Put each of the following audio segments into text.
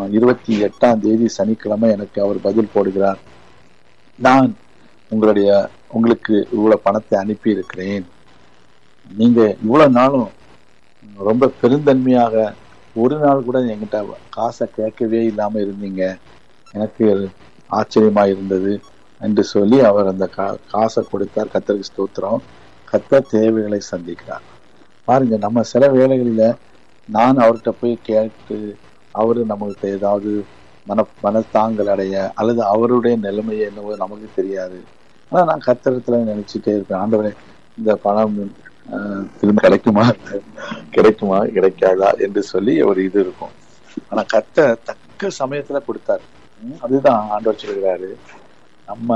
இருபத்தி எட்டாம் தேதி சனிக்கிழமை எனக்கு அவர் பதில் போடுகிறார் நான் உங்களுடைய உங்களுக்கு இவ்வளவு பணத்தை அனுப்பி இருக்கிறேன் நீங்க இவ்வளவு நாளும் ரொம்ப பெருந்தன்மையாக ஒரு நாள் கூட என்கிட்ட காசை கேட்கவே இல்லாம இருந்தீங்க எனக்கு ஆச்சரியமா இருந்தது என்று சொல்லி அவர் அந்த கா- காசை கொடுத்தார் கத்தருக்கு ஸ்தோத்திரம் கத்தர் தேவைகளை சந்திக்கிறார் பாருங்க நம்ம சில வேளைகளில நான் அவர்கிட்ட போய் கேட்டு அவரு நம்மகிட்ட ஏதாவது மன மனத்தாங்கல் அடைய அல்லது அவருடைய நிலைமை என்னவோ நமக்கு தெரியாது ஆனா நான் கத்திரத்துல நினைச்சிட்டே இருப்பேன் ஆண்டவரே இந்த பணம் ஆஹ், திரும்ப கிடைக்குமா கிடைக்குமா கிடைக்காதா என்று சொல்லி ஒரு இது இருக்கும் ஆனா கத்த தக்க சமயத்துல கொடுத்தாரு உம், அதுதான் ஆண்டவர் சொல்கிறாரு நம்ம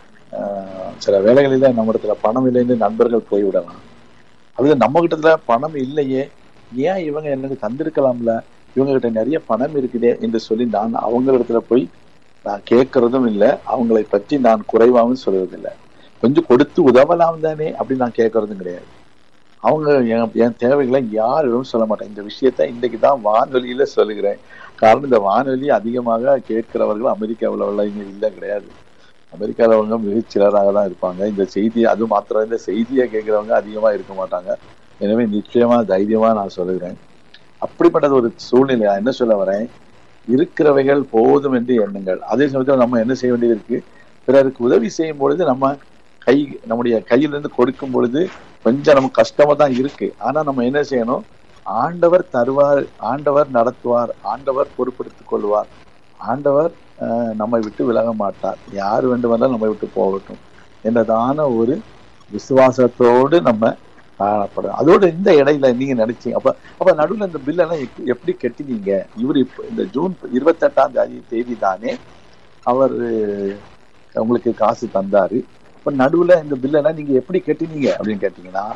ஆஹ், சில வேலைகளில நம்ம இடத்துல பணம் இல்லைன்னு நண்பர்கள் போய்விடலாம் அது நம்ம கிட்டத்துல பணம் இல்லையே ஏன் இவங்க எனக்கு தந்திருக்கலாம்ல இவங்க கிட்ட நிறைய பணம் இருக்குதே என்று சொல்லி நான் அவங்க இடத்துல போய் நான் கேட்கறதும் இல்லை அவங்களை பற்றி நான் குறைவாகவும் சொல்றதில்லை கொஞ்சம் கொடுத்து உதவலாம் தானே அப்படின்னு நான் கேட்கறதும் கிடையாது அவங்க என் என் தேவைகளை யாரிடம் சொல்ல மாட்டேன் இந்த விஷயத்த இன்னைக்கு தான் வானொலியில சொல்லுகிறேன் காரணம் இந்த வானொலி அதிகமாக கேட்கிறவர்கள் அமெரிக்காவில் உள்ளவங்க இல்லை கிடையாது அமெரிக்காவில் அவங்க மிகச் சிலராக தான் இருப்பாங்க இந்த செய்தி அது மாத்திரம் இந்த செய்தியை கேட்கிறவங்க அதிகமா இருக்க மாட்டாங்க எனவே நிச்சயமா தைரியமா நான் சொல்லுகிறேன் அப்படிப்பட்டது ஒரு சூழ்நிலை நான் என்ன சொல்ல வரேன் இருக்கிறவைகள் போதும் என்று எண்ணுங்கள் அதே சமயத்தில் நம்ம என்ன செய்ய வேண்டியது இருக்கு பிறருக்கு உதவி செய்யும் பொழுது நம்ம கை நம்முடைய கையிலிருந்து கொடுக்கும் பொழுது கொஞ்சம் நமக்கு கஷ்டமா தான் இருக்கு ஆனா நம்ம என்ன செய்யணும் ஆண்டவர் தருவார் ஆண்டவர் நடத்துவார் ஆண்டவர் பொறுப்பெடுத்துக் கொள்வார் ஆண்டவர் அஹ், நம்மை விட்டு விலக மாட்டார் யார் வேண்டுமென்றாலும் நம்மை விட்டு போகட்டும் என்றதான ஒரு விசுவாசத்தோடு நம்ம காணப்படும் அதோட இந்த இடையில நீங்க நினைச்சீங்க அப்ப அப்ப நடுவுல இந்த பில்லெல்லாம் எப்- எப்படி கட்டினீங்க இவர் இப்ப இந்த ஜூன் இருபத்தெட்டாம் தேதி தேதி தானே அவர் உங்களுக்கு காசு தந்தாரு இப்ப நடுவுல இந்த பில்லெல்லாம் நீங்க எப்படி கட்டினீங்க அப்படின்னு கேட்டீங்கன்னா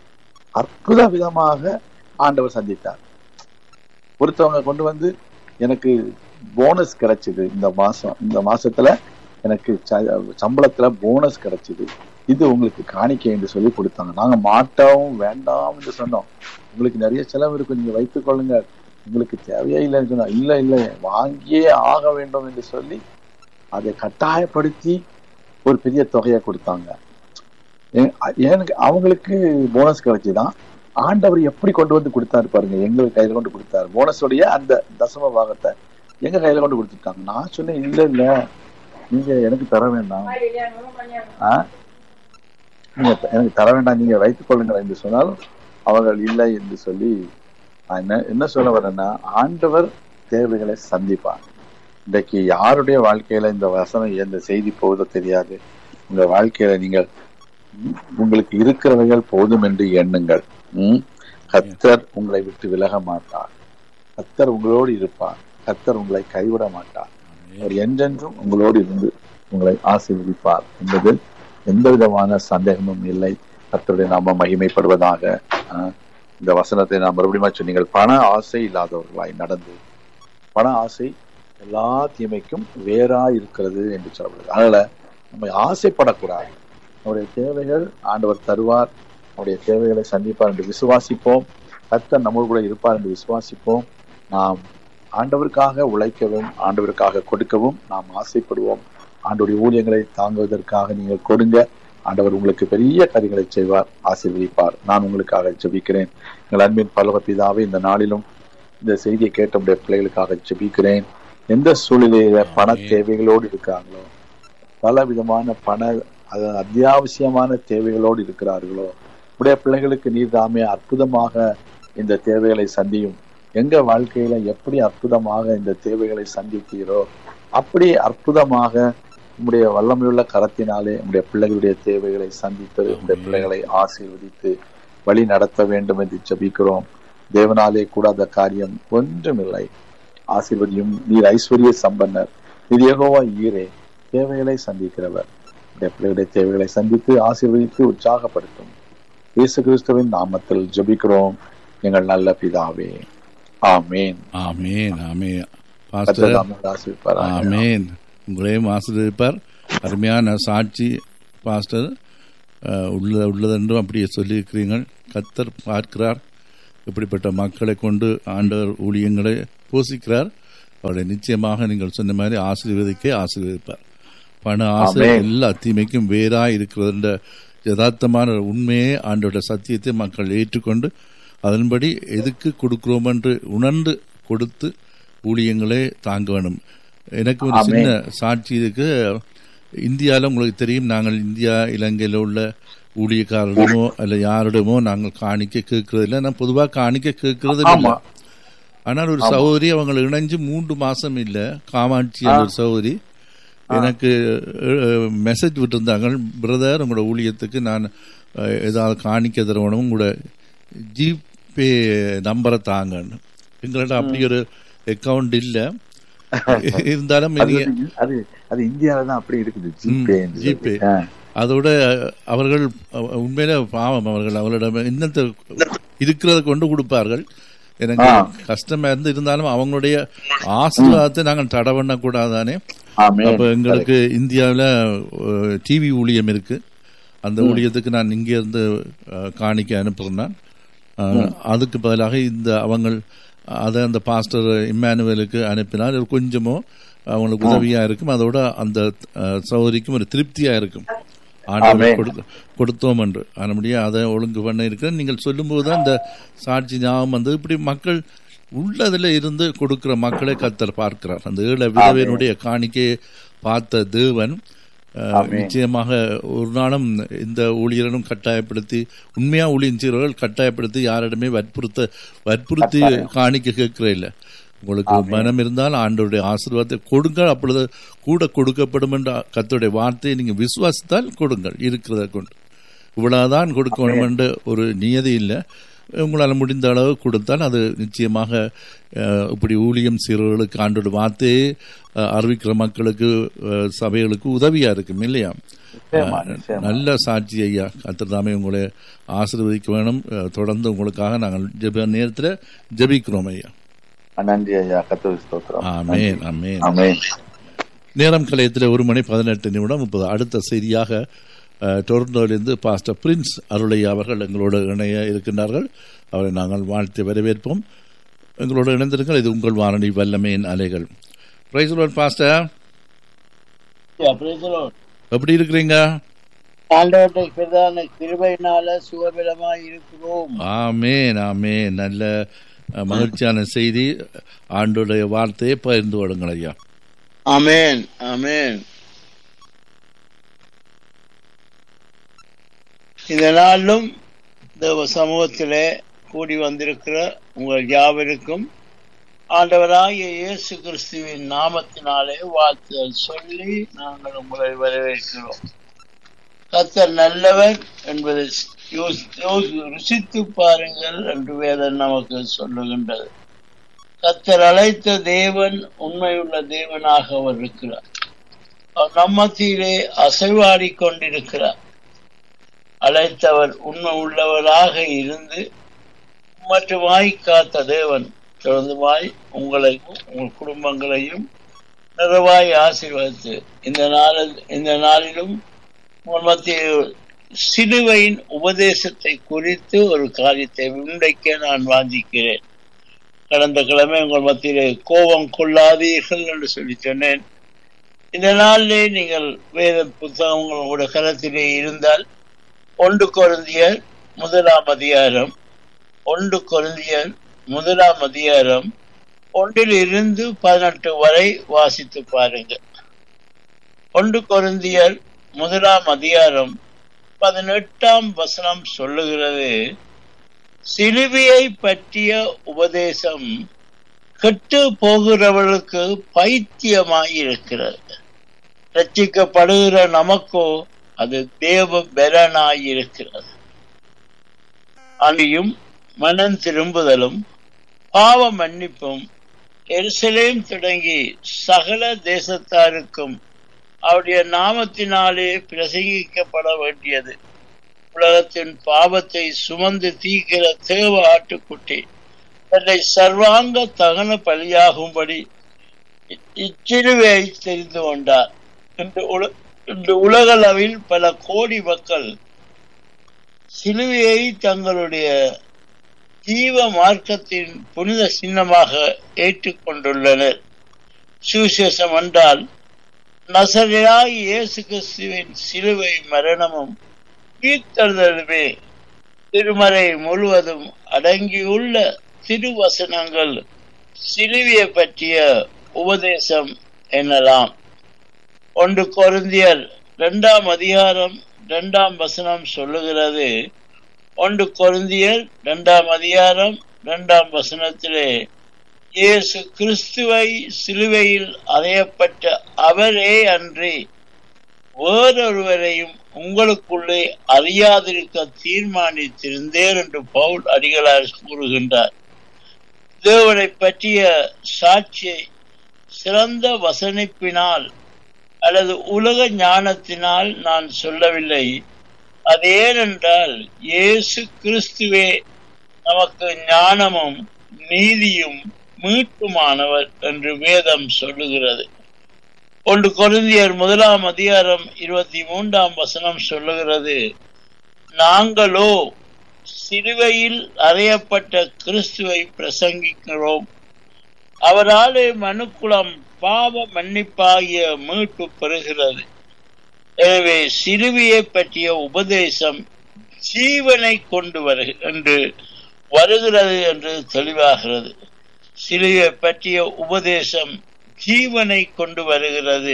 அற்புத விதமாக ஆண்டவர் சந்தித்தார் ஒருத்தவங்க கொண்டு வந்து எனக்கு போனஸ் கிடைச்சது இந்த மாசம் இந்த மாசத்துல எனக்கு ச- சம்பளத்துல போனஸ் கிடைச்சது இது உங்களுக்கு காணிக்கை என்று சொல்லி கொடுத்தாங்க நாங்க மாட்டோம் வேண்டாம் என்று சொன்னோம் உங்களுக்கு நிறைய செலவு இருக்கும் நீங்க வைத்துக் கொள்ளுங்க உங்களுக்கு தேவையே இல்லைன்னு சொன்னா இல்ல இல்ல வாங்கியே ஆக வேண்டும் என்று சொல்லி அதை கட்டாயப்படுத்தி ஒரு பெரிய தொகையை கொடுத்தாங்க ஏ- எனக்கு அவங்களுக்கு போனஸ் கிடைச்சுதான் ஆண்டவர் எப்படி கொண்டு வந்து கொடுத்தாரு பாருங்க எங்களுக்கு கையில கொண்டு கொடுத்தாரு போனஸோடைய அந்த தசம பாகத்தை எங்க கையில கொண்டு கொடுத்துட்டாங்க நான் சொன்னேன் இல்ல இல்ல நீங்க எனக்கு தர வேண்டாம் ஆ? நீங்க த- எனக்கு தர வேண்டாம் நீங்க வைத்துக் கொள்ளுங்கள் என்று சொன்னால் அவர்கள் இல்லை என்று சொல்லி நான் என்ன என்ன சொல்ல வரேன்னா ஆண்டவர் தேவைகளை சந்திப்பார் இன்றைக்கு யாருடைய வாழ்க்கையில இந்த வசனம் இந்த செய்தி போகுதோ தெரியாது உங்க வாழ்க்கையில நீங்கள் ம், உங்களுக்கு இருக்கிறவைகள் போதும் என்று எண்ணுங்கள் ம்? கர்த்தர் உங்களை விட்டு விலக மாட்டார் கர்த்தர் உங்களோடு இருப்பார் கர்த்தர் உங்களை கைவிட மாட்டார் அவர் என்றென்றும் உங்களோடு இருந்து உங்களை ஆசீர்வதிப்பார் என்பதில் எந்த விதமான சந்தேகமும் இல்லை கர்த்தருடைய நாம மகிமைப்படுவதாக ஆஹ், இந்த வசனத்தை நான் மறுபடியும் சொன்னீங்கள் பண ஆசை இல்லாதவர்களாய் நடந்து பண ஆசை எல்லா தீமைக்கும் வேறா இருக்கிறது என்று சொல்லப்படுது அதனால நம்ம ஆசைப்படக்கூடாது நம்முடைய தேவைகள் ஆண்டவர் தருவார் நம்முடைய தேவைகளை சந்திப்பார் என்று விசுவாசிப்போம் கர்த்தர் நம்ம கூட இருப்பார் என்று விசுவாசிப்போம் நாம் ஆண்டவருக்காக உழைக்கவும் ஆண்டவருக்காக கொடுக்கவும் நாம் ஆசைப்படுவோம் ஆண்டவருடைய ஊழியங்களை தாங்குவதற்காக நீங்கள் கொடுங்க ஆண்டவர் உங்களுக்கு பெரிய காரியங்களை செய்வார் ஆசீர்வதிப்பார் நான் உங்களுக்காக ஜெபிக்கிறேன் எங்கள் அன்பின் பலவ பிதாவே இந்த நாளிலும் இந்த செய்தியை கேட்ட உடைய பிள்ளைகளுக்காக ஜெபிக்கிறேன் எந்த சூழ்நிலையில பண தேவைகளோடு இருக்காங்களோ பல விதமான பண அது அத்தியாவசியமான தேவைகளோடு இருக்கிறார்களோ உடைய பிள்ளைகளுக்கு நீர் தாமே அற்புதமாக இந்த தேவைகளை சந்தியும் எங்க வாழ்க்கையில எப்படி அற்புதமாக இந்த தேவைகளை சந்தித்தீரோ அப்படி அற்புதமாக உம்முடைய வல்லமையுள்ள கரத்தினாலே உம்முடைய பிள்ளைகளுடைய தேவைகளை சந்தித்து உம்முடைய பிள்ளைகளை ஆசீர்வதித்து வழி நடத்த வேண்டும் என்று ஜெபிக்கிறோம் தேவனாலே கூடாத காரியம் ஒன்றுமில்லை ஆசீர்வதியும் நீர் ஐஸ்வர்ய சம்பன்னர் நீர் யெகோவா ஈரே தேவைகளை சந்திக்கிறவர் உம்முடைய பிள்ளைகளுடைய தேவைகளை சந்தித்து ஆசீர்வதித்து உற்சாகப்படுத்தும் இயேசு கிறிஸ்துவின் நாமத்தில் ஜெபிக்கிறோம் எங்கள் நல்ல பிதாவே ஆமேன் ஆமேன் ஆமேன் கர்த்தர் பாஸ்டர் தாமே ஆசீர்வதிப்பாராக. ஆமேன் உங்களையும் ஆசிரியப்பார் அருமையான சாட்சி பாஸ்டர் அஹ், உள்ள உள்ளதென்றும் அப்படியே சொல்லியிருக்கிறீர்கள் கத்தர் பார்க்கிறார் இப்படிப்பட்ட மக்களை கொண்டு ஆண்டவர் ஊழியங்களை போஷிக்கிறார் அவருடைய நிச்சயமாக நீங்கள் சொன்ன மாதிரி ஆசீர்வதிக்கே ஆசீர்வதிப்பார் பண ஆசை ஆமென். எல்லா தீமைக்கும் வேறா இருக்கிறதுன்ற யதார்த்தமான உண்மையே ஆண்டோட சத்தியத்தை மக்கள் ஏற்றுக்கொண்டு அதன்படி எதுக்கு கொடுக்கிறோம் என்று உணர்ந்து கொடுத்து ஊழியங்களே தாங்க வேணும் எனக்கு ஒரு ஆமென். சின்ன சாட்சி இருக்கு இந்தியாவில் உங்களுக்கு தெரியும் நாங்கள் இந்தியா இலங்கையில் உள்ள ஊழியக்காரரிடமோ அல்ல யாரிடமோ நாங்கள் காணிக்க கேட்கறது இல்லை நான் பொதுவாக காணிக்க கேட்கறது இல்லை ஆமா ஆனால் ஒரு சகோதரி அவங்க இணைஞ்சு மூன்று மாசம் இல்ல காமாட்சி என்ற ஒரு சகோதரி எனக்கு மெசேஜ் விட்டிருந்தாங்க பிரதர் உங்களோட ஊழியத்துக்கு நான் அஹ், ஏதாவது காணிக்க தருவணும் உங்களோட ஜிபே நம்பரை தாங்கன்னு எங்கள்ட்ட அப்படி ஒரு அக்கவுண்ட் இல்ல இருந்தாலும் அது நீங்க வந்து அது அது இந்தியாவில தான் அப்படி இருக்குது ஜிபே ஜிபே. அதோட அவர்கள் அஹ், உண்மையில பாவம் அவர்கள் அவர்களிடம் இன்னத்தை இருக்கிறத கொண்டு கொடுப்பார்கள் எனக்கு ஆ. கஷ்டமா இருந்து இருந்தாலும் அவங்களுடைய ஆசீர்வாதத்தை நாங்கள் தடை பண்ண கூடாதானே ஆமே அப்ப எங்களுக்கு இந்தியாவில் டிவி ஊழியம் இருக்கு அந்த ஊழியத்துக்கு நான் இங்க இருந்து அஹ், காணிக்க அனுப்புறேன் அஹ், அதுக்கு பதிலாக இந்த அவங்க அதை அந்த பாஸ்டர் இம்மானுவேலுக்கு அனுப்பினால் இது கொஞ்சமோ அவங்களுக்கு உதவியா இருக்கும் அதோட அந்த அஹ், சகோதரிக்கும் ஒரு திருப்தியா இருக்கும் ஆண்டவரை ஆமென். கொடுத்து கொடுத்தோம் என்று அதனுடைய அதை ஒழுங்கு பண்ண இருக்கிறேன் நீங்கள் சொல்லும்போது தான் இந்த சாட்சி ஞாபகம் வந்து இப்படி மக்கள் உள்ளதுல இருந்து கொடுக்கிற மக்களை கத்தர் பார்க்கிறார் அந்த ஏழை விதவையினுடைய காணிக்கையை பார்த்த தேவன் அஹ், நிச்சயமாக ஒரு நாளும் இந்த ஊழியர்களும் கட்டாயப்படுத்தி உண்மையா ஊழியம் செய்கிறவர்கள் கட்டாயப்படுத்தி யாரிடமே வற்புறுத்த வற்புறுத்தி காணிக்க கேட்கிற இல்லை உங்களுக்கு மனம் இருந்தால் ஆண்டவருடைய ஆசீர்வாதத்தை கொடுங்கள் அப்பொழுது கூட கொடுக்கப்படும் என்ற கத்தருடைய வார்த்தையை நீங்க விசுவாசித்தால் கொடுங்கள் இருக்கிறத கொண்டு இவ்வளவுதான் கொடுக்கணும் என்ற ஒரு நியதி இல்லை உங்களால் முடிந்த அளவு கொடுத்தால் அது நிச்சயமாக அஹ், இப்படி ஊழியம் செய்கிறவர்களுக்கு ஆண்டோட வார்த்தையை அஹ், அறிவிக்கிற மக்களுக்கு அஹ், சபைகளுக்கு உதவியா இருக்கும் இல்லையா நிச்சயமா, நிச்சயமா. நல்ல சாட்சி ஐயா கத்திரதாமே உங்களை ஆசீர்வதிக்க வேணும் அஹ், தொடர்ந்து உங்களுக்காக நாங்கள் ஜெப நேரத்தில் ஜெபிக்கிறோம் ஐயா நன்றி ஐயா கத்தோலி ஸ்தோத்திரம் ஆமேன் ஆமேன் ஆமென் நேரம் கலையத்தில் ஒரு மணி பதினெட்டு நிமிடம் முப்பது அடுத்த செய்தியாக அஹ், டொரண்டோவிலிருந்து பாஸ்டர் பிரின்ஸ் அருளையா அவர்கள் எங்களோடு இணைய இருக்கின்றார்கள் அவரை நாங்கள் வாழ்த்து வரவேற்போம் எங்களோடு இணைந்திருங்கள் இது உங்கள் வாரணி வல்லமையின் அலைகள் praise pastor Yeah, praise the Lord. எப்படி இருக்கிறீங்க ஆண்டவருடைய பிரதான கிருபையினால சுகபலமாய் இருக்கிறோம் ஆமேன் ஆமேன் நல்ல அஹ், மகிழ்ச்சியான செய்தி ஆண்டுடைய வார்த்தையை பகிர்ந்து கொள்ளுங்கள் ஐயா ஆமென் ஆமென் இந்த நாளிலும் தேவ சமூகத்திலே கூடி வந்திருக்கிற உங்கள் யாவருக்கும் ஆண்டவராகிய இயேசு கிறிஸ்துவின் நாமத்தினாலே வாழ்த்துதல் சொல்லி நாங்கள் உங்களை வரவேற்கிறோம் கர்த்தர் நல்லவர் என்பதை யோசி- யோசி- ருசித்து பாருங்கள் என்று வேதம் நமக்கு சொல்லுகின்றது கர்த்தர் அழைத்த தேவன் உண்மையுள்ள தேவனாக அவர் இருக்கிறார் அவர் நம்மத்திலே அசைவாடிக் கொண்டிருக்கிறார் அழைத்தவர் உண்மை உள்ளவராக இருந்து மட்டுமாய் காத்த தேவன் தொடர்ந்துமாய் உங்களையும் உங்கள் குடும்பங்களையும் நிறைவாய் ஆசீர்வதித்து இந்த நாளில் இந்த நாளிலும் உங்கள் மத்தியில் சிலுவையின் உபதேசத்தை குறித்து ஒரு காரியத்தை முன்வைக்க நான் வாஞ்சிக்கிறேன் கடந்த கிழமை உங்கள் மத்தியிலே கோபம் கொள்ளாதீர்கள் என்று சொல்லி சொன்னேன் இந்த நாளிலே நீங்கள் வேத புத்தகம் உங்களோட கரத்திலே இருந்தால் ஒன்று கொருந்தியர் முதலாம் அதிகாரம் ஒன்று கொருந்தியர் முதலாம் அதிகாரம் ஒன்றில் இருந்து பதினெட்டு வரை வாசித்து பாருங்கள் ஒன்று கொருந்தியர் முதலாம் அதிகாரம் பதினெட்டாம் வசனம் சொல்லுகிறது சிலுவையை பற்றிய உபதேசம் கெட்டு போகிறவர்களுக்கு பைத்தியமாய் இருக்கிறது ரட்சிக்கப்படுகிற நமக்கோ அது தேவ பெலனாய் இருக்கிறது அணியும் மனம் திரும்புதலும் பாவ மன்னிப்பும் எருசலேம் தொடங்கி சகல தேசத்தாருக்கும் அவருடைய நாமத்தினாலே பிரசங்கிக்கப்பட வேண்டியது உலகத்தின் பாவத்தை சுமந்து தீக்கிற தேவ ஆட்டுக்குட்டி தன்னை சர்வாங்க தகன பலியாகும்படி இ- இச்சிலுவையை தெரிந்து கொண்டார் இன்று உல- இன்று உலகளவில் பல கோடி மக்கள் சிலுவையை தங்களுடைய ஜீவ மார்க்கத்தின் புனித சின்னமாக ஏற்றுக்கொண்டுள்ளனர் சுவிசேஷம் என்றால் நசரையாய் இயேசு கிறிஸ்துவின் சிலுவை மரணமும் உயிர்த்தெழுதலுமே திருமறை முழுவதும் அடங்கியுள்ள திருவசனங்கள் சிலுவையை பற்றிய உபதேசம் எனலாம் ஒன்று கொருந்தியர் இரண்டாம் அதிகாரம் இரண்டாம் வசனம் சொல்லுகிறது ஒன்று கொருந்தியர் இரண்டாம் அதிகாரம் இரண்டாம் வசனத்திலே இயேசு கிறிஸ்துவை சிலுவையில் அறையப்பட்ட அவரே அன்றி வேறொருவரையும் உங்களுக்குள்ளே அறியாதிருக்க தீர்மானித்திருந்தேன் என்று பவுல் அடிகளார் கூறுகின்றார் தேவனை பற்றிய சாட்சியை சிறந்த வசனிப்பினால் அல்லது உலக ஞானத்தினால் நான் சொல்லவில்லை அது ஏனென்றால் இயேசு கிறிஸ்துவே நமக்கு ஞானமும் நீதியும் மீட்புமானவர் என்று வேதம் சொல்லுகிறது ஒன்று கொருந்தியர் முதலாம் அதிகாரம் இருபத்தி மூன்றாம் வசனம் சொல்லுகிறது நாங்களோ சிலுவையில் அறையப்பட்ட கிறிஸ்துவை பிரசங்கிக்கிறோம் அவராலே மனுக்குளம் பாவ மன்னிப்பாகிய மீட்பு பெறுகிறது எனவே சிலுவையை பற்றிய உபதேசம் ஜீவனை கொண்டு வரு என்று வருகிறது என்று தெளிவாகிறது சிலுவையை பற்றிய உபதேசம் ஜீவனை கொண்டு வருகிறது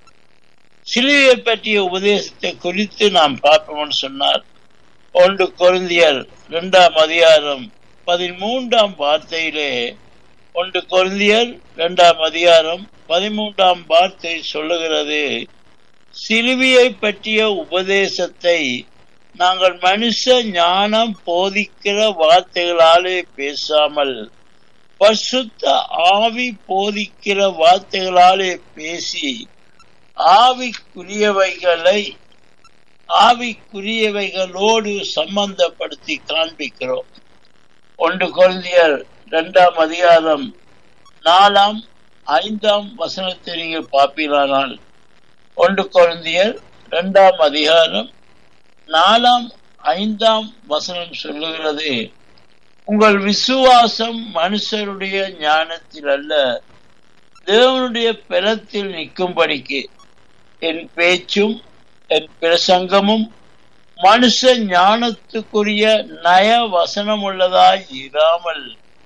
சிலுவையை பற்றிய உபதேசத்தை குறித்து நாம் பார்ப்போம்னு சொன்னார் ஒன்று கொருந்தியர் இரண்டாம் அதிகாரம் பதிமூன்றாம் வார்த்தையிலே ஒன்று கொருந்தியர் இரண்டாம் அதிகாரம் பதிமூன்றாம் வார்த்தை சொல்லுகிறது சிலுவையை பற்றிய உபதேசத்தை நாங்கள் மனுஷ ஞானம் போதிக்கிற வார்த்தைகளாலே பேசாமல் பசுத்த ஆவி போதிக்கிற வார்த்தைகளாலே பேசி ஆவிக்குரியவைகளை ஆவிக்குரியவைகளோடு சம்பந்தப்படுத்தி காண்பிக்கிறோம் ஒன்று குழந்தையர் இரண்டாம் அதிகாரம் நாலாம் ஐந்தாம் வசனத்தை நீங்கள் பார்ப்பீரானால் ஒன்று குழந்தையர் இரண்டாம் அதிகாரம் நாலாம் ஐந்தாம் வசனம் சொல்லுகிறது உங்கள் விசுவாசம் மனுஷருடைய ஞானத்தில் அல்ல தேவனுடைய பலத்தில் நிற்கும்படிக்கு என் பேச்சும் என் பிரசங்கமும் மனுஷ ஞானத்துக்குரிய நய வசனம் உள்ளதாய் இராமல்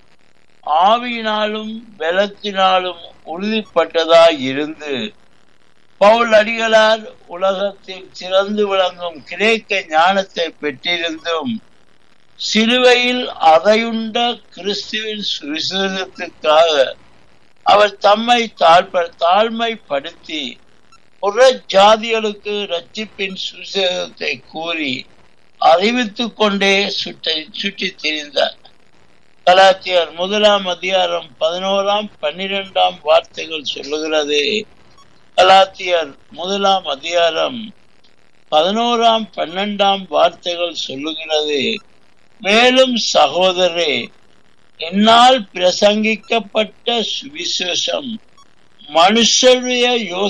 ஆவியினாலும் பலத்தினாலும் உறுதிப்பட்டதாய் இருந்து பவுல் அடிகளார் உலகத்தில் சிறந்து விளங்கும் கிரேக்க ஞானத்தை பெற்றிருந்தும் சிலுவையில் அதையுண்ட கிறிஸ்துவின் சுவிசேஷத்துக்காக அவர் தம்மை தாழ்ப தாழ்மைப்படுத்தி புற ஜாதிகளுக்கு ரட்சிப்பின் சுவிசேஷத்தை கூறி அறிவித்துக் கொண்டே சுற்றி சுற்றித் திரிந்தார் கலாத்தியர் முதலாம் அதிகாரம் பதினோராம் பன்னிரெண்டாம் வார்த்தைகள் சொல்லுகிறது கலாத்தியர் முதலாம் அதிகாரம் பதினோராம் பன்னெண்டாம் வார்த்தைகள் சொல்லுகிறது மேலும் சகோதரே என்னால் பிரசங்கிக்கப்பட்ட சுவிசேஷம் மனுஷருடைய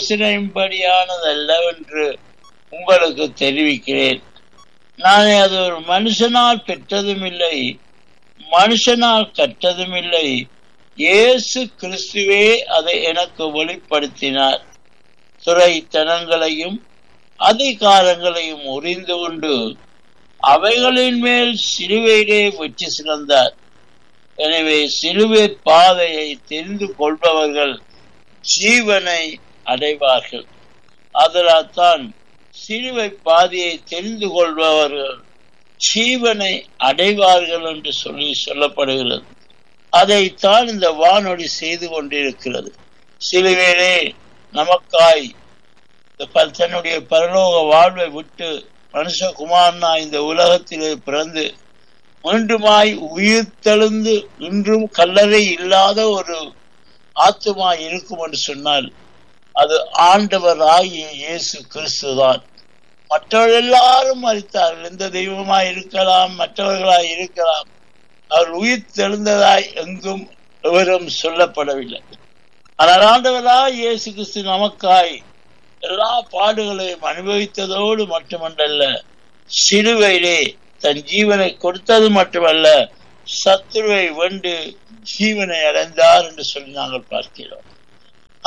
யோசனையின்படியானதல்லவென்று உங்களுக்கு தெரிவிக்கிறேன் நான் அது ஒரு மனுஷனால் பெற்றதும் இல்லை மனுஷனால் கற்றதும் இல்லை இயேசு கிறிஸ்துவே அதை எனக்கு வெளிப்படுத்தினார் துறைத்தனங்களையும் அதிகாரங்களையும் உறிந்து கொண்டு அவைகளின் மேல் சிலுவையிலே வெற்றி சிறந்தார் எனவே சிலுவை பாதையை தெரிந்து கொள்பவர்கள் ஜீவனை அடைவார்கள் அதனால் தான் சிலுவை பாதையை தெரிந்து கொள்பவர்கள் ஜீவனை அடைவார்கள் என்று சொல்லி சொல்லப்படுகிறது அதைத்தான் இந்த வானொலி செய்து கொண்டிருக்கிறது சிலுவையிலே நமக்காய் தன்னுடைய பரலோக வாழ்வை விட்டு மனுஷகுமாரனா இந்த உலகத்திலே பிறந்து மீண்டுமாய் உயிர் தெழுந்து இன்றும் கல்லறை இல்லாத ஒரு ஆத்துமா இருக்கும் என்று சொன்னால் அது ஆண்டவர் ஆகிய இயேசு கிறிஸ்துதான் மற்றவர்கள் எல்லாரும் மறித்தார்கள் எந்த தெய்வமாய் இருக்கலாம் மற்றவர்களாய் இருக்கலாம் அவர் உயிர் தெழுந்ததாய் எங்கும் விவரம் சொல்லப்படவில்லை ஆனால் ஆண்டவராய் இயேசு கிறிஸ்து நமக்காய் எல்லா பாடுகளையும் அனுபவித்ததோடு மட்டுமன்றல்ல சிலுவையிலே தன் ஜீவனை கொடுத்தது மட்டுமல்ல சத்துருவை வென்று ஜீவனை அடைந்தார் என்று சொல்லி நாங்கள் பார்க்கிறோம்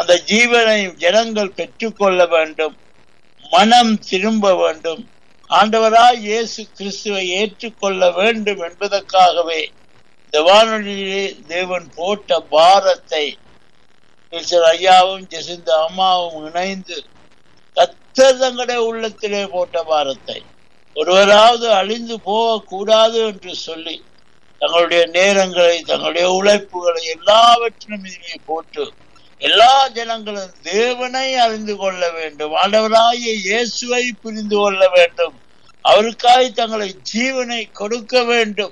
அந்த ஜீவனை ஜனங்கள் பெற்றுக்கொள்ள வேண்டும் மனம் திரும்ப வேண்டும் ஆண்டவராய் இயேசு கிறிஸ்துவை ஏற்றுக்கொள்ள வேண்டும் என்பதற்காகவே இந்த வானொலியிலே தேவன் போட்ட பாரத்தை மிஸ்டர் ஐயாவும் ஜெசிந்த அம்மாவும் இணைந்து கத்தர் தங்களுடைய உள்ளத்திலே போட்ட பாரத்தை ஒருவராவது அழிந்து போகக்கூடாது என்று சொல்லி தங்களுடைய நேரங்களை தங்களுடைய உழைப்புகளை எல்லாவற்றிலும் இதிலே போட்டு எல்லா ஜனங்களும் தேவனை அறிந்து கொள்ள வேண்டும் ஆண்டவராகிய இயேசுவை புரிந்து கொள்ள வேண்டும் அவருக்காய் தங்களை ஜீவனை கொடுக்க வேண்டும்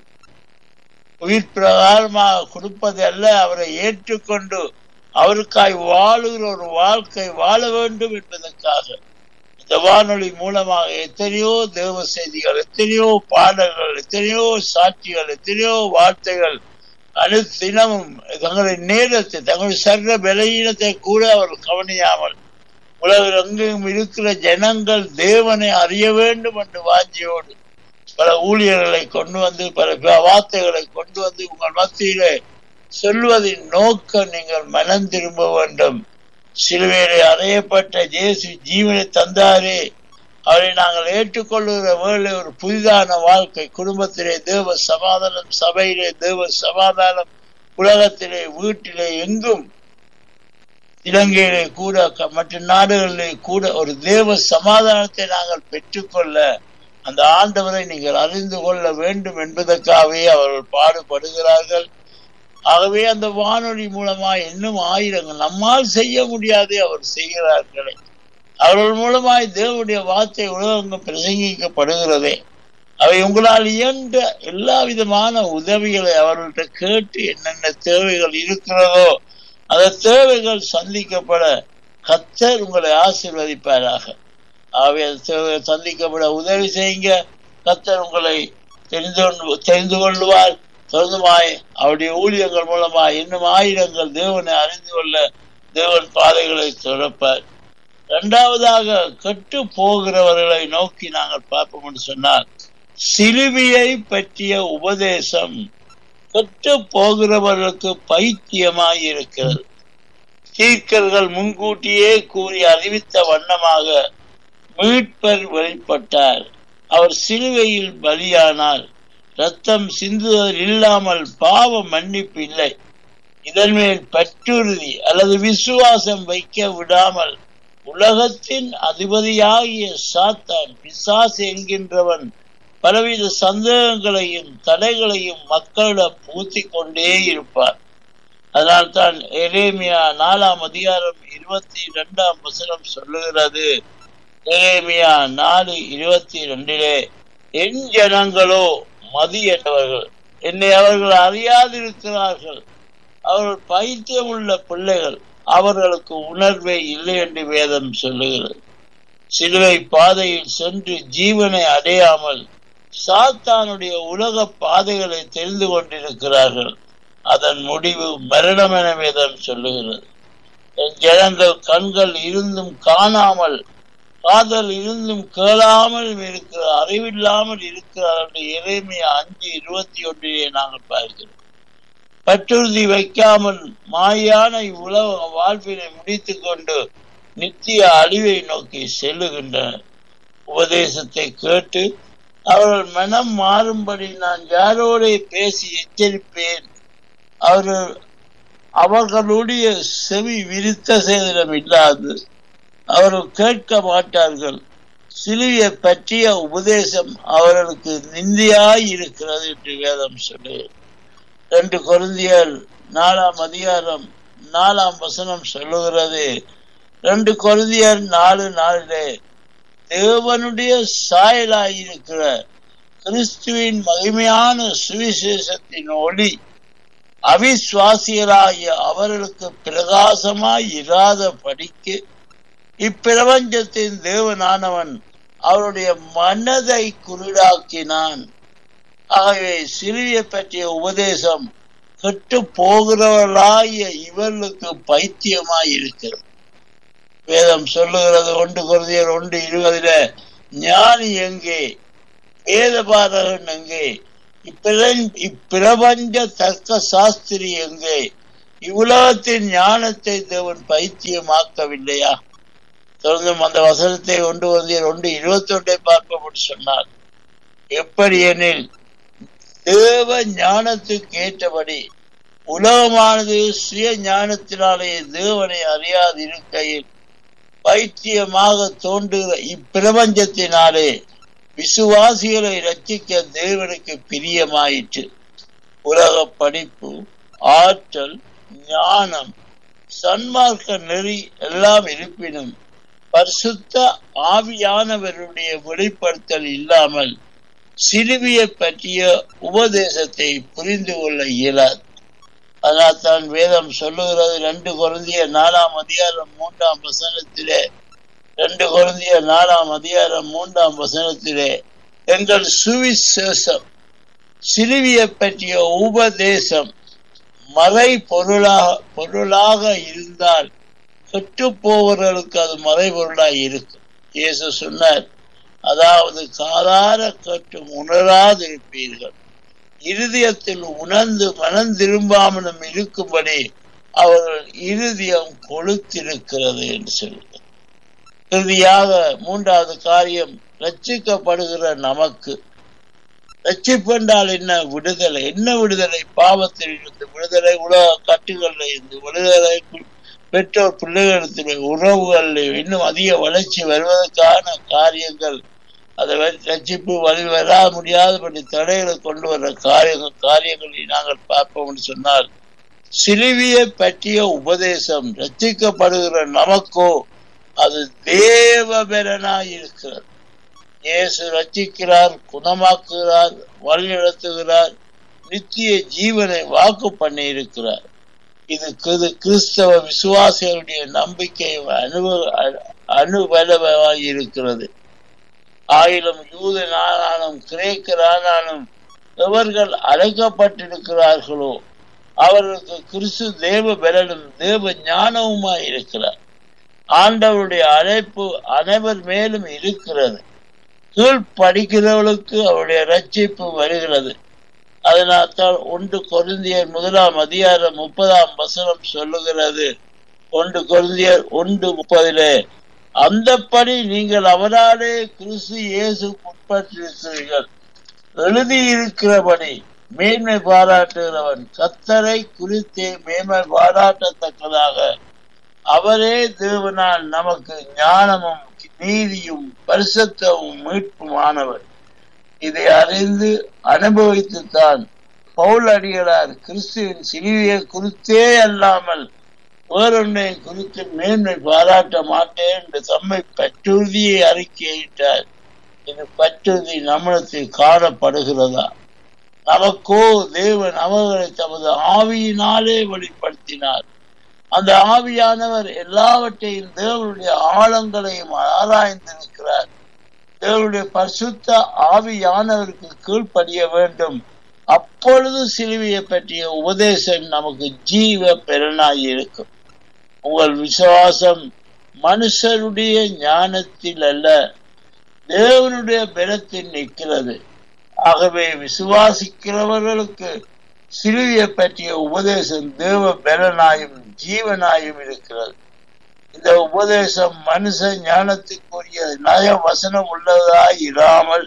உயிர் பிரகாரமாக கொடுப்பது அல்ல அவரை ஏற்றுக்கொண்டு அவருக்காய் வாழுகிற ஒரு வாழ்க்கை வாழ வேண்டும் என்பதற்காக இந்த வானொலி மூலமாக எத்தனையோ தேவ செய்திகள் எத்தனையோ பாடல்கள் எத்தனையோ சாட்சிகள் எத்தனையோ வார்த்தைகள் அனுதினமும் தங்களுடைய நேரத்தை தங்களுடைய சர்வ பலகீனத்தை கூட அவர் கவனியாமல் உலகில் எங்கெங்கும் இருக்கிற ஜனங்கள் தேவனை அறிய வேண்டும் என்று வாஞ்சியோடு பல ஊழியர்களை கொண்டு வந்து பல வார்த்தைகளை கொண்டு வந்து உங்கள் மத்தியிலே சொல்வதின் நோக்கம் நீங்கள் மனம் திரும்ப வேண்டும் சிலுவையிலே அறையப்பட்ட ஜேசு ஜீவனை தந்தாரே அவரை நாங்கள் ஏற்றுக்கொள்ளுகிற வேலை ஒரு புதிதான வாழ்க்கை குடும்பத்திலே தேவ சமாதானம் சபையிலே தேவ சமாதானம் உலகத்திலே வீட்டிலே எங்கும் இலங்கையிலே கூட மற்ற நாடுகளிலே கூட ஒரு தேவ சமாதானத்தை நாங்கள் பெற்றுக்கொள்ள அந்த ஆண்டவரை நீங்கள் அறிந்து கொள்ள வேண்டும் என்பதற்காகவே அவர்கள் பாடுபடுகிறார்கள் ஆகவே அந்த வானொலி மூலமா இன்னும் ஆயிரங்கள் நம்மால் செய்ய முடியாதே அவர் செய்கிறார்களே அவர்கள் மூலமாய் தேவனுடைய வார்த்தை உலகங்கும் பிரசங்கிக்கப்படுகிறதே அவை உங்களால் இயன்ற எல்லா விதமான உதவிகளை அவர்கள்ட்ட கேட்டு என்னென்ன தேவைகள் இருக்கிறதோ அந்த தேவைகள் சந்திக்கப்பட கத்தர் உங்களை ஆசீர்வதிப்பாராக ஆகவே அந்த தேவைகள் சந்திக்கப்பட உதவி செய்யுங்க கத்தர் உங்களை தெரிந்து கொண்டு தெரிந்து கொள்வார் தொடர்ந்துமாய் அவருடைய ஊழியங்கள் மூலமாய் இன்னும் ஆயிரங்கள் தேவனை அறிந்து கொள்ள தேவன் பாதைகளை திறப்பார் இரண்டாவதாக கெட்டு போகிறவர்களை நோக்கி நாங்கள் பார்ப்போம் என்று சொன்னால் சிலுவையை பற்றிய உபதேசம் கெட்டு போகிறவர்களுக்கு பைத்தியமாய் இருக்கிறது தீர்க்கர்கள் முன்கூட்டியே கூறி அறிவித்த வண்ணமாக மீட்பர் வெளிப்பட்டார் அவர் சிலுவையில் பலியானார் ரத்தம் சிந்துவதில் இல்லாமல் பாவ மன்னிப்பு இல்லை இதன் மேல் பற்றுறுதி அல்லது விசுவாசம் வைக்க விடாமல் உலகத்தின் அதிபதியாகிய சாத்தான் பிசாசு என்கின்றவன் பலவித சந்தேகங்களையும் தடைகளையும் மக்களிடம் பூத்தி கொண்டே இருப்பார் அதனால் தான் எரேமியா நாலாம் அதிகாரம் இருபத்தி இரண்டாம் வசனம் சொல்லுகிறது எரேமியா நாலு இருபத்தி ரெண்டிலே என் ஜனங்களோ மதி என்றவர்கள் என்னை அவர்கள் அறியாதிருக்கிறார்கள் அவர்கள் பைத்தியம் உள்ள பிள்ளைகள் அவர்களுக்கு உணர்வே இல்லை என்று வேதம் சொல்லுகிறது சிலுவை பாதையில் சென்று ஜீவனை அடையாமல் சாத்தானுடைய உலக பாதைகளை தெரிந்து கொண்டிருக்கிறார்கள் அதன் முடிவு மரணம் என வேதம் சொல்லுகிறது என் ஜனங்கள் கண்கள் இருந்தும் காணாமல் காதல் இருந்தும் கேளாமல் இருக்கிற அறிவில்லாமல் இருக்கிறார்கள் இறைமைய அஞ்சு இருபத்தி ஒன்றிலே நாங்கள் பார்க்கிறோம் பற்றுறுதி வைக்காமல் மாயான இவ்வுலக வாழ்வினை முடித்துக் கொண்டு நித்திய அழிவை நோக்கி செல்லுகின்றனர் உபதேசத்தை கேட்டு அவர்கள் மனம் மாறும்படி நான் யாரோட பேசி எச்சரிப்பேன் அவர்கள் அவர்களுடைய செவி விரித்த சேதனம் இல்லாது அவர்கள் கேட்க மாட்டார்கள் சிலுவையை பற்றிய உபதேசம் அவர்களுக்கு நிந்தியாய் இருக்கிறது என்று வேதம் சொல்லுகிறது ரெண்டு கொருந்தியர் நாலாம் அதிகாரம் நாலாம் வசனம் சொல்லுகிறது ரெண்டு கொருந்தியர் நாலு நாளிலே தேவனுடைய சாயலாயிருக்கிற கிறிஸ்துவின் மகிமையான சுவிசேஷத்தின் ஒளி அவிசுவாசியராகிய அவர்களுக்கு பிரகாசமாய் இராத படிக்கு இப்பிரபஞ்சத்தின் தேவனானவன் அவருடைய மனதை குருடாக்கினான் ஆகவே சிலுவையை பற்றிய உபதேசம் கெட்டு போகிறவர்களாகிய இவர்களுக்கு பைத்தியமாய் இருக்கிறது வேதம் சொல்லுகிறது ஒன்று குருதியர் ஒன்று இருபதுல ஞானி எங்கே வேதபாரகன் எங்கே இப்பிரபஞ்ச தர்க்க சாஸ்திரி எங்கே இவ்வுலகத்தின் ஞானத்தை தேவன் பைத்தியமாக்கவில்லையா தொடர்ந்தும் அந்த வசனத்தை ஒன்று வந்து ஒன்று இருபத்தி ஒன்றை பார்ப்பபடி சொன்னார் எப்படி எனில் தேவ ஞானத்துக்கு ஏற்றபடி உலகமானது சுய ஞானத்தினாலே தேவனை அறியாது இருக்கையில் பைத்தியமாக தோன்றுகிற இப்பிரபஞ்சத்தினாலே விசுவாசிகளை ரட்சிக்க தேவனுக்கு பிரியமாயிற்று உலக படிப்பு ஆற்றல் ஞானம் சன்மார்க்க நெறி எல்லாம் இருப்பினும் பரிசுத்த ஆவியானவருடைய வெளிப்படுத்தல் இல்லாமல் சிறுவியை பற்றிய உபதேசத்தை புரிந்து கொள்ள இயலாது அதனால் தான் வேதம் சொல்லுகிறது ரெண்டு குழந்தைய நாலாம் அதிகாரம் மூன்றாம் வசனத்திலே ரெண்டு குழந்தைய நாலாம் அதிகாரம் மூன்றாம் வசனத்திலே எங்கள் சுவிசேஷம் சிறுவியை பற்றிய உபதேசம் மறை பொருளாக பொருளாக இருந்தால் கெட்டு போவர்களுக்கு அது மறைபொருளாய் இருக்கும் இயேசு சொன்னார் அதாவது காதார கட்டும் உணராதிருப்பீர்கள் இருதயத்தில் உணர்ந்து மனம் திரும்பாமலும் இருக்கும்படி அவர்கள் இருதயம் கொளுத்திருக்கிறது என்று சொல்லுங்கள் இறுதியாக மூன்றாவது காரியம் ரட்சிக்கப்படுகிற நமக்கு ரட்சிப்பென்றால் என்ன விடுதலை என்ன விடுதலை பாவத்தில் இருந்து விடுதலை உலக கட்டுகளில் இருந்து விடுதலை பெற்றோர் பிள்ளைகளிடத்தில் உறவுகளில் இன்னும் அதிக வளர்ச்சி வருவதற்கான காரியங்கள் அதை ரட்சிப்பு வழி வர முடியாதபடி தடைகளை கொண்டு வர காரியங்கள் காரியங்களை நாங்கள் பார்ப்போம் சொன்னால் சிலுவியை பற்றிய உபதேசம் ரட்சிக்கப்படுகிற நமக்கோ அது தேவபெறனாய் இருக்கிறது இயேசு ரட்சிக்கிறார் குணமாக்குகிறார் வழிநடத்துகிறார் நித்திய ஜீவனை வாக்கு பண்ணி இருக்கிறார் இது இது கிறிஸ்தவ விசுவாசிகளுடைய நம்பிக்கை அனுபவ அனுபலமாய் இருக்கிறது ஆயிலும் யூதனானாலும் கிரேக்கரானாலும் எவர்கள் அழைக்கப்பட்டிருக்கிறார்களோ அவர்களுக்கு கிறிஸ்து தேவ பலனும் தேவ ஞானவுமாய் இருக்கிறார் ஆண்டவருடைய அழைப்பு அனைவர் மேலும் இருக்கிறது கீழ் படிக்கிறவர்களுக்கு அவருடைய ரட்சிப்பு வருகிறது அதனால் தான் ஒன்று கொருந்தியர் முதலாம் அதிகாரம் முப்பதாம் வசனம் சொல்லுகிறது ஒன்று கொருந்தியர் ஒன்று முப்பதிலே அந்தப்படி நீங்கள் அவராலே கிறிஸ்து இயேசு உட்பட்டிருக்கிறீர்கள் எழுதியிருக்கிறபடி மேன்மை பாராட்டுகிறவன் கத்தரை குறித்தே மேன்மை பாராட்டத்தக்கதாக அவரே தேவனால் நமக்கு ஞானமும் நீதியும் பரிசுத்தமும் மீட்புமானவர் இதை அறிந்து அனுபவித்துத்தான் பவுல் அடிகளார் கிறிஸ்துவின் சிலுவையை குறித்தே அல்லாமல் வேறொன்றை குறித்து மேன்மை பாராட்ட மாட்டேன் என்று தம்மை பற்றுறுதியை அறிக்கையிட்டார் இது பற்றுறுதி நம்மளத்தில் காணப்படுகிறதா நமக்கோ தேவன் அவர்களை தமது ஆவியினாலே வெளிப்படுத்தினார் அந்த ஆவியானவர் எல்லாவற்றையும் தேவனுடைய ஆழங்களையும் ஆராய்ந்திருக்கிறார் தேவனுடைய பரிசுத்த ஆவியானவருக்கு கீழ்ப்படிய வேண்டும் அப்பொழுது சிலுவையை பற்றிய உபதேசம் நமக்கு ஜீவ பெறனாய் இருக்கும் உங்கள் விசுவாசம் மனுஷருடைய ஞானத்தில் அல்ல தேவனுடைய பலத்தில் நிற்கிறது ஆகவே விசுவாசிக்கிறவர்களுக்கு சிலுவையை பற்றிய உபதேசம் தேவ பலனாயும் ஜீவனாயும் இருக்கிறது இந்த உபதேசம் மனுஷ ஞானத்துக்குரிய நய வசனம் உள்ளதாய் இராமல்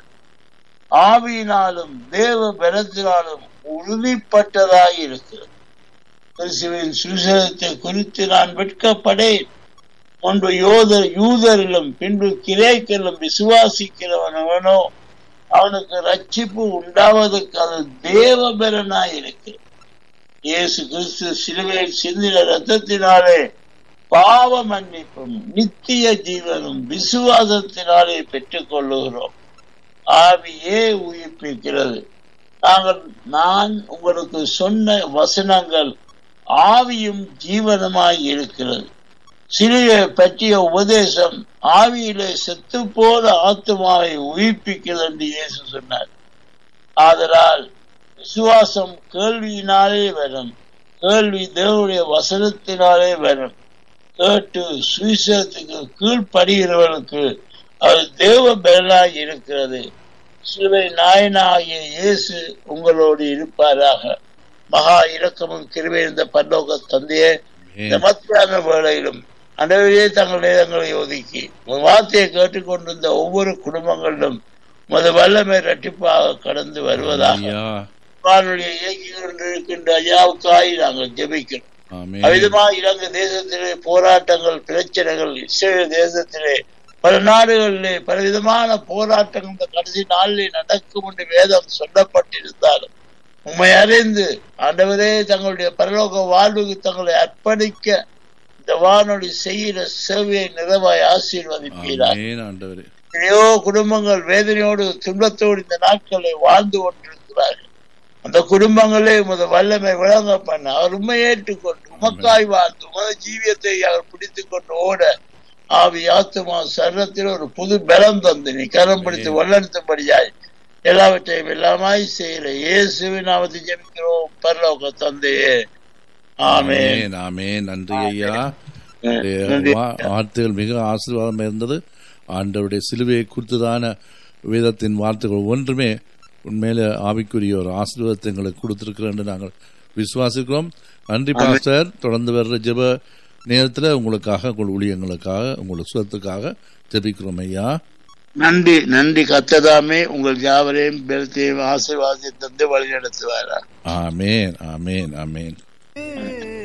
ஆவியினாலும் தேவ பலத்தினாலும் உறுதிப்பட்டதாய் இருக்கிறது கிறிஸ்துவின் சுசேதத்தை குறித்து நான் வெட்கப்படேன் ஒன்று யோதர் யூதரிலும் பின்பு கிரேக்கிலும் விசுவாசிக்கிறவனவனோ அவனுக்கு ரட்சிப்பு உண்டாவதற்கு அது தேவபெறனாய் இருக்கு இயேசு கிறிஸ்து சிலுவையில் சிந்தின ரத்தத்தினாலே பாவ மன்னிப்பும் நித்திய ஜீவனும் விசுவாசத்தினாலே பெற்றுக் கொள்ளுகிறோம் ஆவியே உயிர்ப்பிக்கிறது நாங்கள் நான் உங்களுக்கு சொன்ன வசனங்கள் ஆவியும் ஜீவனமாய் இருக்கிறது சிலுவை பற்றிய உபதேசம் ஆவியிலே செத்து போல ஆத்மாவை உயிர்ப்பிக்கிறது என்று இயேசு சொன்னார் ஆதலால் விசுவாசம் கேள்வியினாலே வரும் கேள்வி தேவனுடைய வசனத்தினாலே வரும் கேட்டு சுவிசேஷத்துக்கு கீழ்ப்படுகிறவர்களுக்கு அது தேவ பலனாய் இருக்கிறது சிலுவை நாயனாகிய இயேசு உங்களோடு இருப்பாராக மகா இரக்கமும் கிருபை இந்த பரலோக தந்தையே இந்த மத்தியான வேளையிலும் அண்டவரே தங்கள் நேரங்களை ஒதுக்கி உன் வார்த்தையை கேட்டுக்கொண்டிருந்த ஒவ்வொரு குடும்பங்களிலும் மது வல்லமை இரட்டிப்பாக கடந்து வருவதாக ஐயா வானொலியை இயக்கி கொண்டிருக்கின்ற ஐயாவுக்காய் நாங்கள் ஜெபிக்கிறோம் ஆமே அவ்விதமா இலங்கை தேசத்திலே போராட்டங்கள் பிரச்சனைகள் இஸ்ரேல் தேசத்திலே பல நாடுகளிலே பலவிதமான போராட்டங்கள் இந்த கடைசி நாளிலே நடக்கும் என்று வேதம் சொல்லப்பட்டிருந்தாலும் உண்மை அறிந்து ஆண்டவரே தங்களுடைய பரலோக வாழ்வுக்கு தங்களை அர்ப்பணிக்க இந்த வானொலி செய்கிற சேவையை நிறைவாய் ஆசீர்வதிப்பீரார் ஆமென் ஆண்டவரே எத்தனையோ குடும்பங்கள் வேதனையோடு துன்பத்தோடு இந்த நாட்களை வாழ்ந்து கொண்டிருக்கிறார்கள் அந்த குடும்பங்களே உமது வல்லமை விளங்க பண்ண அவர் உண்மை ஏற்றுக்கொண்டு உமக்காய் வாழ்ந்து உமது ஜீவியத்தை அவர் பிடித்துக் கொண்டு ஓட ஆவி ஆத்துமா சரத்தில் ஒரு புது பலம் தந்து நீ கரம் பிடித்து வல்லெடுத்தபடியாய் எல்லாவற்றையும் எல்லாமாய் செய்கிற இயேசுவின் நாமத்தை ஜெபிக்கிறோம் பரலோக தந்தையே ஆமென் ஆமென் ஆமென் நன்றி ஐயா நன்றி. உங்களுடைய வா- வார்த்தைகள் மிக ஆசீர்வாதம் இருந்தது ஆண்டவருடைய சிலுவையை குறித்ததான வேதத்தின் வார்த்தைகள் ஒன்றுமே உண்மையில ஆவிக்குரிய ஒரு ஆசீர்வாதத்தை எங்களுக்கு கொடுத்திருக்கிறோம் என்று நாங்கள் விசுவாசிக்கிறோம் நன்றி பாஸ்டர் தொடர்ந்து வர்ற ஜெப நேரத்தில் உங்களுக்காக உங்கள் ஊழியங்களுக்காக உங்கள் சுகத்துக்காக ஜெபிக்கிறோம் ஐயா நன்றி நன்றி கத்ததாமே உங்கள் யாவரையும் பெருத்தையும் ஆசீர்வாதத்தை தந்து வழி நடத்துவாரா ஆமேன் ஆமேன் ஆமேன்